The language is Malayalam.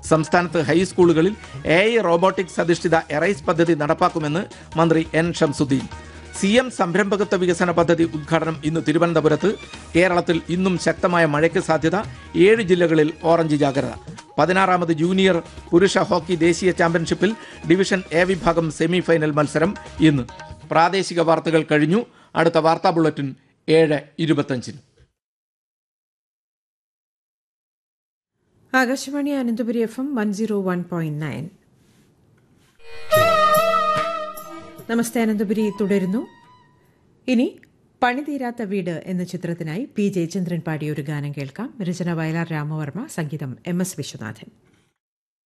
സംസ്ഥാനത്ത് ഹൈസ്കൂളുകളിൽ എ ഐ റോബോട്ടിക്സ് അധിഷ്ഠിത എറൈസ് പദ്ധതി നടപ്പാക്കുമെന്ന് മന്ത്രി എൻ ഷംസുദ്ദീൻ സി എം സംരംഭകത്വ വികസന പദ്ധതി ഉദ്ഘാടനം ഇന്ന് തിരുവനന്തപുരത്ത് കേരളത്തിൽ ഇന്നും ശക്തമായ മഴയ്ക്ക് സാധ്യത ഏഴ് ജില്ലകളിൽ ഓറഞ്ച് ജാഗ്രത പതിനാറാമത് ജൂനിയർ പുരുഷ ഹോക്കി ദേശീയ ചാമ്പ്യൻഷിപ്പിൽ ഡിവിഷൻ എ വിഭാഗം സെമി ഫൈനൽ മത്സരം ഇന്ന് പ്രാദേശിക വാർത്തകൾ കഴിഞ്ഞു അടുത്ത വാർത്താ ബുള്ളറ്റിൻ ഏഴ് ഇരുപത്തഞ്ചിന് Akashvani Ananthapuri F M one zero one point nine നമസ്തേ അനന്തപുരി തുടരുന്നു ഇനി പണിതീരാത്ത വീട് എന്ന ചിത്രത്തിനായി പി ജയചന്ദ്രൻ പാടിയ ഒരു ഗാനം കേൾക്കാം രചന വയലാർ രാമവർമ്മ സംഗീതം എം എസ് വിശ്വനാഥൻ